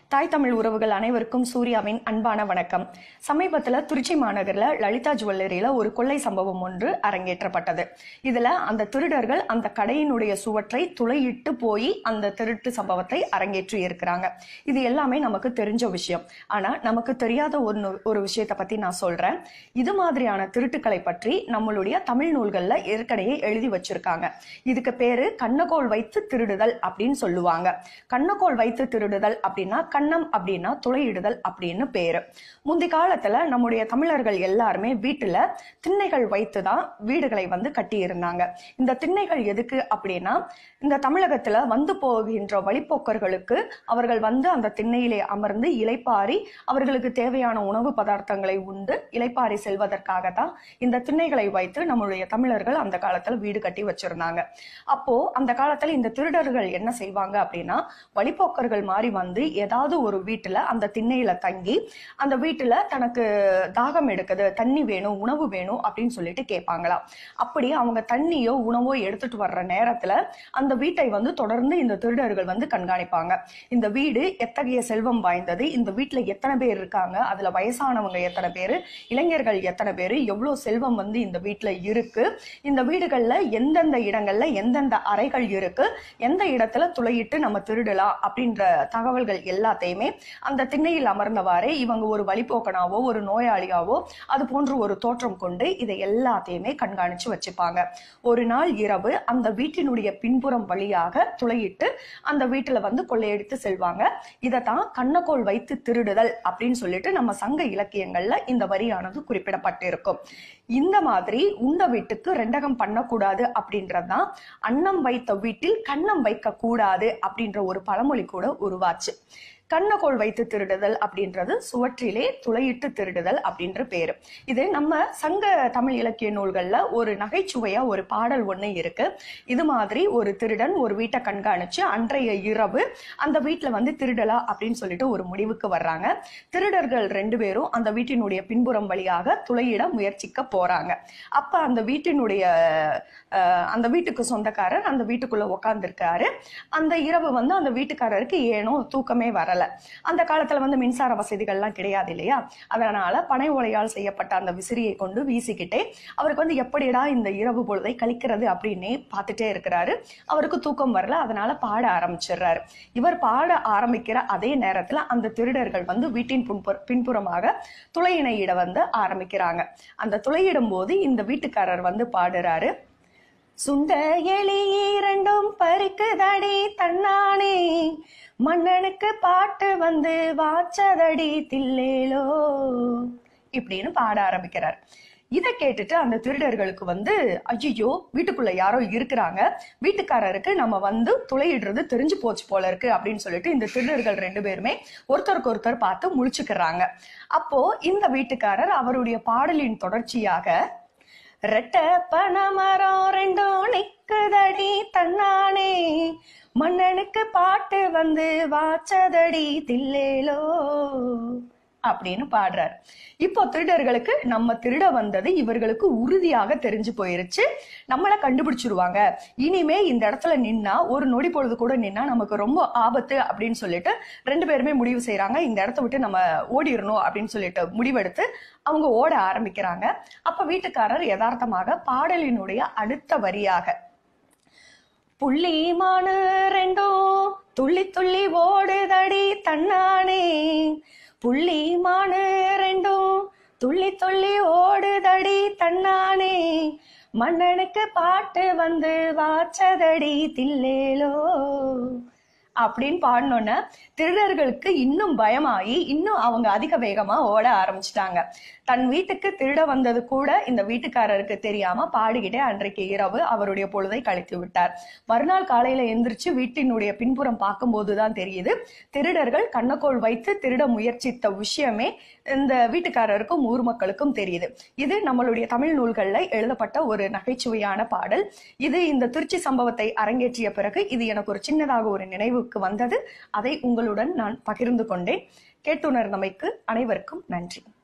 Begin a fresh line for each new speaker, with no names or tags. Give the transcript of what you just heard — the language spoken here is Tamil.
தாய் தமிழ் உறவுகள் அனைவருக்கும் சூர்யாவின் அன்பான வணக்கம் சமீபத்துல திருச்சி மாநகர்ல லலிதா ஜுவல்லரியில ஒரு கொள்ளை சம்பவம் ஒன்று அரங்கேற்றப்பட்டது இதுல அந்த திருடர்கள் அந்த கடையினுடைய சுவற்றை துளையிட்டு போய் அந்த திருட்டு சம்பவத்தை அரங்கேற்றி இருக்கிறாங்க இது எல்லாமே நமக்கு தெரிஞ்ச விஷயம் ஆனா நமக்கு தெரியாத ஒரு ஒரு விஷயத்தை பத்தி நான் சொல்றேன் இது மாதிரியான திருட்டுக்களை பற்றி நம்மளுடைய தமிழ் நூல்கள்ல ஏற்கனவே எழுதி வச்சிருக்காங்க இதுக்கு பேரு கண்ணகோல் வைத்து திருடுதல் அப்படின்னு சொல்லுவாங்க கண்ணகோல் வைத்து திருடுதல் அப்படின்னா கண்ணம் அப்படின்னா துளையிடுதல் அப்படின்னு பேரு முந்தி காலத்துல நம்முடைய தமிழர்கள் எல்லாருமே வீட்டுல திண்ணைகள் வைத்துதான் வீடுகளை வந்து கட்டி இருந்தாங்க இந்த திண்ணைகள் எதுக்கு அப்படின்னா இந்த தமிழகத்துல வந்து போகின்ற வழிப்போக்கர்களுக்கு அவர்கள் வந்து அந்த திண்ணையிலே அமர்ந்து இலைப்பாரி அவர்களுக்கு தேவையான உணவு பதார்த்தங்களை உண்டு இலைப்பாரி செல்வதற்காகத்தான் இந்த திண்ணைகளை வைத்து நம்மளுடைய தமிழர்கள் அந்த காலத்துல வீடு கட்டி வச்சிருந்தாங்க அப்போ அந்த காலத்துல இந்த திருடர்கள் என்ன செய்வாங்க அப்படின்னா வழிப்போக்கர்கள் மாதிரி வந்து ஏதாவது ஒரு வீட்டுல அந்த திண்ணையில தங்கி அந்த வீட்டுல தனக்கு தாகம் எடுக்குது தண்ணி வேணும் உணவு வேணும் அப்படின்னு சொல்லிட்டு கேட்பாங்களாம் அப்படி அவங்க தண்ணியோ உணவோ எடுத்துட்டு வர்ற நேரத்துல அந்த வீட்டை வந்து தொடர்ந்து இந்த திருடர்கள் வந்து கண்காணிப்பாங்க இந்த வீடு எத்தகைய செல்வம் வாய்ந்தது இந்த வீட்டுல எத்தனை பேர் இருக்காங்க அதுல வயசானவங்க எத்தனை பேர் இளைஞர்கள் எத்தனை பேர் எவ்வளவு செல்வம் வந்து இந்த வீட்டுல இருக்கு இந்த வீடுகள்ல எந்தெந்த இடங்கள்ல எந்தெந்த அறைகள் இருக்கு எந்த இடத்துல துளையிட்டு நம்ம திருடலாம் அப்படின்ற தகவல்கள் எல்லாத்தையுமே அந்த திண்ணையில் அமர்ந்தவாறே இவங்க ஒரு வழிபோக்கனாவோ ஒரு நோயாளியாவோ அது போன்று ஒரு தோற்றம் கொண்டு இதை எல்லாத்தையுமே கண்காணிச்சு வச்சுப்பாங்க ஒரு நாள் இரவு அந்த வீட்டினுடைய பின்புறம் வழியாக துளையிட்டு அந்த வீட்டுல வந்து கொள்ளையடித்து செல்வாங்க இதைத்தான் கண்ணக்கோள் வைத்து திருடுதல் அப்படின்னு சொல்லிட்டு நம்ம சங்க இலக்கியங்கள்ல இந்த வரியானது குறிப்பிடப்பட்டிருக்கும் இந்த மாதிரி உண்ட வீட்டுக்கு ரெண்டகம் பண்ணக்கூடாது அப்படின்றதுதான் அன்னம் வைத்த வீட்டில் கண்ணம் வைக்க கூடாது அப்படின்ற ஒரு பழமொழி கூட உருவாச்சு கண்ணகோள் வைத்து திருடுதல் அப்படின்றது சுவற்றிலே துளையிட்டு திருடுதல் அப்படின்ற பேரு இது நம்ம சங்க தமிழ் இலக்கிய நூல்கள்ல ஒரு நகைச்சுவையா ஒரு பாடல் ஒண்ணு இருக்கு இது மாதிரி ஒரு திருடன் ஒரு வீட்டை கண்காணிச்சு அன்றைய இரவு அந்த வீட்டுல வந்து திருடலா அப்படின்னு சொல்லிட்டு ஒரு முடிவுக்கு வர்றாங்க திருடர்கள் ரெண்டு பேரும் அந்த வீட்டினுடைய பின்புறம் வழியாக துளையிட முயற்சிக்க போறாங்க அப்ப அந்த வீட்டினுடைய அந்த வீட்டுக்கு சொந்தக்காரர் அந்த வீட்டுக்குள்ள உக்காந்துருக்காரு அந்த இரவு வந்து அந்த வீட்டுக்காரருக்கு ஏனோ தூக்கமே வரல அந்த காலத்துல வந்து மின்சார வசதிகள்லாம் கிடையாது இல்லையா அதனால பனை ஓலையால் செய்யப்பட்ட அந்த விசிறியை கொண்டு வீசிக்கிட்டே அவருக்கு வந்து எப்படிடா இந்த இரவு பொழுதை கழிக்கிறது அப்படின்னே பார்த்துட்டே இருக்கிறாரு அவருக்கு தூக்கம் வரல அதனால பாட ஆரம்பிச்சிடுறாரு இவர் பாட ஆரம்பிக்கிற அதே நேரத்துல அந்த திருடர்கள் வந்து வீட்டின் பின்புறமாக துளையினையிட வந்து ஆரம்பிக்கிறாங்க அந்த துளையிடும் போது இந்த வீட்டுக்காரர் வந்து பாடுறாரு சுண்ட எலி இரண்டும் பறிக்குதடி தன்னானே மன்னனுக்கு பாட்டு வந்து வாச்சதடி தில்லேலோ இப்படின்னு பாட ஆரம்பிக்கிறார் இதை கேட்டுட்டு அந்த திருடர்களுக்கு வந்து ஐயோ வீட்டுக்குள்ள யாரோ இருக்கிறாங்க வீட்டுக்காரருக்கு நம்ம வந்து துளையிடுறது தெரிஞ்சு போச்சு போல இருக்கு அப்படின்னு சொல்லிட்டு இந்த திருடர்கள் ரெண்டு பேருமே ஒருத்தருக்கு ஒருத்தர் பார்த்து முழிச்சுக்கிறாங்க அப்போ இந்த வீட்டுக்காரர் அவருடைய பாடலின் தொடர்ச்சியாக ரெட்ட பனமரம் ரெண்டும் நிக்குதடி தன்னானே மன்னனுக்கு பாட்டு வந்து வாச்சதடி தில்லேலோ அப்படின்னு பாடுறார் இப்போ திருடர்களுக்கு நம்ம திருட வந்தது இவர்களுக்கு உறுதியாக தெரிஞ்சு போயிருச்சு நம்மளை கண்டுபிடிச்சிருவாங்க இனிமே இந்த இடத்துல நின்னா ஒரு நொடி பொழுது கூட நின்னா நமக்கு ரொம்ப ஆபத்து அப்படின்னு சொல்லிட்டு ரெண்டு பேருமே முடிவு செய்யறாங்க இந்த இடத்த விட்டு நம்ம ஓடிடணும் அப்படின்னு சொல்லிட்டு முடிவெடுத்து அவங்க ஓட ஆரம்பிக்கிறாங்க அப்ப வீட்டுக்காரர் யதார்த்தமாக பாடலினுடைய அடுத்த வரியாக புள்ளி மானு ரெண்டும் துள்ளி துள்ளி ஓடுதடி தன்னானே புள்ளி மானு ரெண்டும் துள்ளி துள்ளி ஓடுதடி தன்னானே மன்னனுக்கு பாட்டு வந்து வாச்சதடி தில்லேலோ அப்படின்னு பாடினோன்னு திருடர்களுக்கு இன்னும் பயமாயி இன்னும் அவங்க அதிக வேகமா ஓட ஆரம்பிச்சிட்டாங்க தன் வீட்டுக்கு திருட வந்தது கூட இந்த வீட்டுக்காரருக்கு தெரியாம பாடிக்கிட்டே அன்றைக்கு இரவு அவருடைய பொழுதை கழித்து விட்டார் மறுநாள் காலையில எந்திரிச்சு வீட்டினுடைய பின்புறம் பார்க்கும்போதுதான் தெரியுது திருடர்கள் கண்ணக்கோள் வைத்து திருட முயற்சித்த விஷயமே இந்த வீட்டுக்காரருக்கும் ஊர் மக்களுக்கும் தெரியுது இது நம்மளுடைய தமிழ் நூல்கள்ல எழுதப்பட்ட ஒரு நகைச்சுவையான பாடல் இது இந்த திருச்சி சம்பவத்தை அரங்கேற்றிய பிறகு இது எனக்கு ஒரு சின்னதாக ஒரு நினைவுக்கு வந்தது அதை உங்களுடன் நான் பகிர்ந்து கொண்டேன் கேட்டுணர்ந்தமைக்கு அனைவருக்கும் நன்றி